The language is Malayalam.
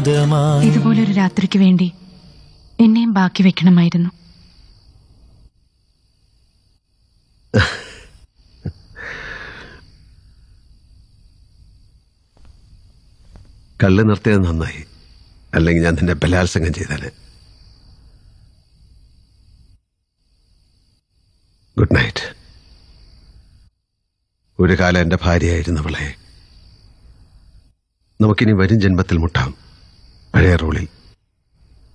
നാദമായി ഇതുപോലൊരു രാത്രിക്ക് വേണ്ടി എന്നെയും ബാക്കി വെക്കണമായിരുന്നു കള്ള് നിർത്തിയത് നന്നായി അല്ലെങ്കിൽ ഞാൻ നിന്നെ ബലാത്സംഗം ചെയ്താല് ഗുഡ് നൈറ്റ് ഒരു കാലം എന്റെ ഭാര്യയായിരുന്നവളെ നമുക്കിനി വരും ജന്മത്തിൽ മുട്ടാം പഴയ റോളിൽ